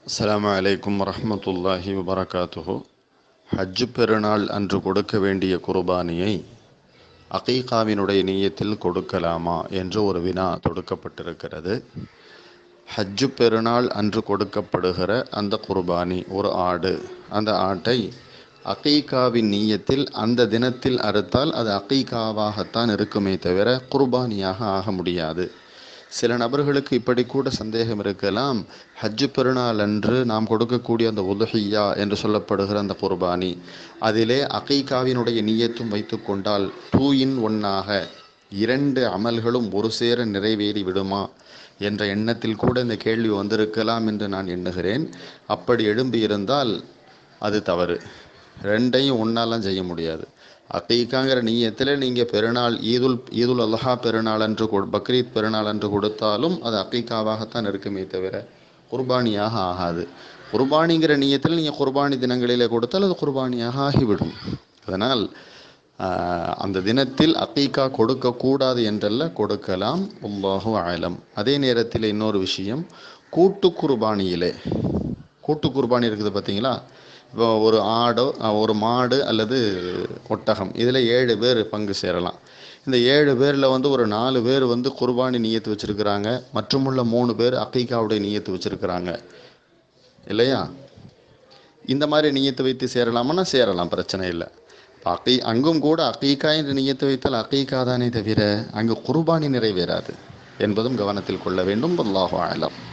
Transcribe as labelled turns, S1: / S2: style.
S1: அஸ்ஸலாமு அலைக்கும் வரஹ்மத்துல்லாஹி வபரகாத்துஹு ஹஜ் பெருநாள் அன்று கொடுக்க வேண்டிய குர்பானியை அகீகாவினுடைய நீயத்தில் கொடுக்கலாமா என்று ஒரு வினா தொடுக்கப்பட்டிருக்கிறது ஹஜ்ஜு பெருநாள் அன்று கொடுக்கப்படுகிற அந்த குர்பானி ஒரு ஆடு அந்த ஆட்டை அகீகாவின் நீயத்தில் அந்த தினத்தில் அறுத்தால் அது அகீகாவாகத்தான் இருக்குமே தவிர குர்பானியாக ஆக முடியாது சில நபர்களுக்கு இப்படி கூட சந்தேகம் இருக்கலாம் ஹஜ்ஜு பெருநாள் அன்று நாம் கொடுக்கக்கூடிய அந்த உதுஹியா என்று சொல்லப்படுகிற அந்த குர்பானி அதிலே அகீகாவினுடைய நீயத்தும் வைத்து கொண்டால் டூ இன் ஒன்னாக இரண்டு அமல்களும் ஒரு சேர நிறைவேறி விடுமா என்ற எண்ணத்தில் கூட இந்த கேள்வி வந்திருக்கலாம் என்று நான் எண்ணுகிறேன் அப்படி எழும்பி இருந்தால் அது தவறு ரெண்டையும் ஒன்றாலாம் செய்ய முடியாது அக்கீக்காங்கிற நீயத்தில் நீங்கள் பெருநாள் ஈதுல் ஈதுல் அல்லஹா பெருநாள் அன்று கொடு பக்ரீத் பெருநாள் அன்று கொடுத்தாலும் அது அக்கீக்காவாகத்தான் இருக்குமே தவிர குர்பானியாக ஆகாது குர்பானிங்கிற நீயத்தில் நீங்கள் குர்பானி தினங்களிலே கொடுத்தால் அது குர்பானியாக ஆகிவிடும் அதனால் அந்த தினத்தில் அக்கீக்கா கொடுக்கக்கூடாது என்றல்ல கொடுக்கலாம் அல்லாஹு ஆலம் அதே நேரத்தில் இன்னொரு விஷயம் கூட்டு குர்பானியிலே கூட்டு குர்பானி இருக்குது பார்த்தீங்களா இப்போ ஒரு ஆடோ ஒரு மாடு அல்லது ஒட்டகம் இதில் ஏழு பேர் பங்கு சேரலாம் இந்த ஏழு பேரில் வந்து ஒரு நாலு பேர் வந்து குர்பானி நீயத்து வச்சுருக்கிறாங்க மற்றுமுள்ள மூணு பேர் அக்கீக்காவுடைய நீயத்து வச்சுருக்கிறாங்க இல்லையா இந்த மாதிரி நீயத்து வைத்து சேரலாமான்னா சேரலாம் பிரச்சனை இல்லை அக்கீ அங்கும் கூட அக்கீக்கா என்று நீயத்து வைத்தால் அக்கீக்கா தானே தவிர அங்கு குர்பானி நிறைவேறாது என்பதும் கவனத்தில் கொள்ள வேண்டும் அல்லாஹு ஆலம்